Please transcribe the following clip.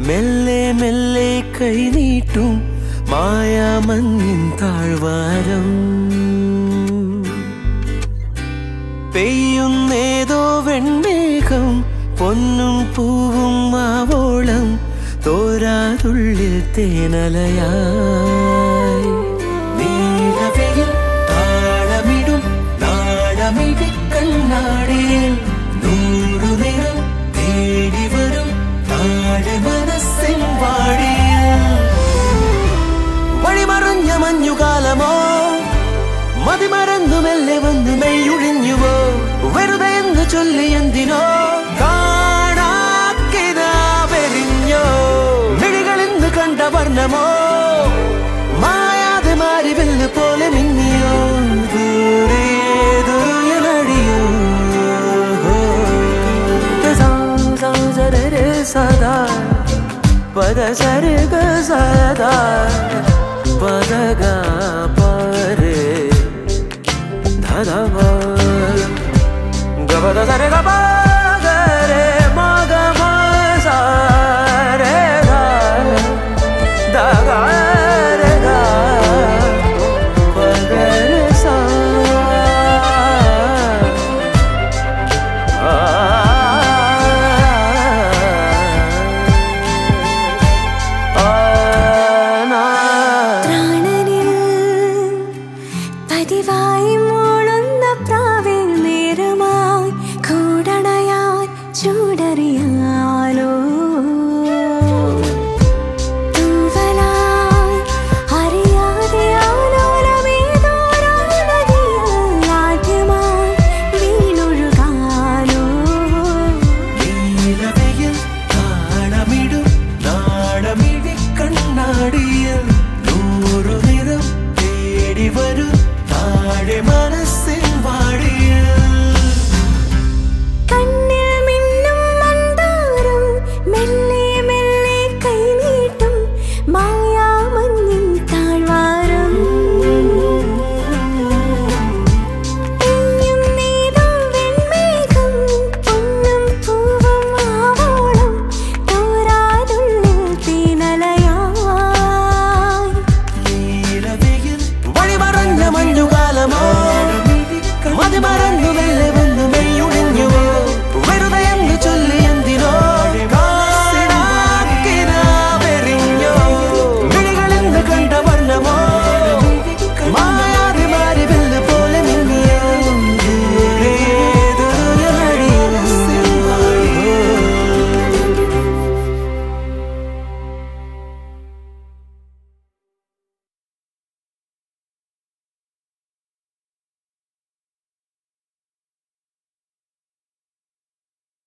മെല്ലെ മെല്ലെ കൈനീട്ടും മായാമഞ്ഞിൻ താഴ്വാരം പെയ്യുന്നേതോ വെൺമേഘം പൊന്നും പൂവും മാവോളം തോരാതുള്ളിൽ തേനലയായി നീലവയിൽ താളമിടും നാടമിടി കണ്ണാടിയിൽ നൂറു നിറം തേടി വരും താഴെ മനസ്സിൻ വാടിയിൽ വഴിമറഞ്ഞ മഞ്ഞുകാലമോ മതിമറന്നു മെല്ലെ വന്ന് മെയ്യൊഴിഞ്ഞുവോ വെറുതെ എന്ന് ചൊല്ലി എന്തിനോ കാണാക്കിനാവെരിഞ്ഞോ മിഴികളിന്ന് കണ്ട വർണ്ണമോ മായാതെ മാറി വെല്ല് പോലെ മിന്നിയോ ദൂരെ ദൂരനടിയോ സദാ പദ സരുഗ സദാ പദഗ പരേ ധദ ഗപദ സര ഗപ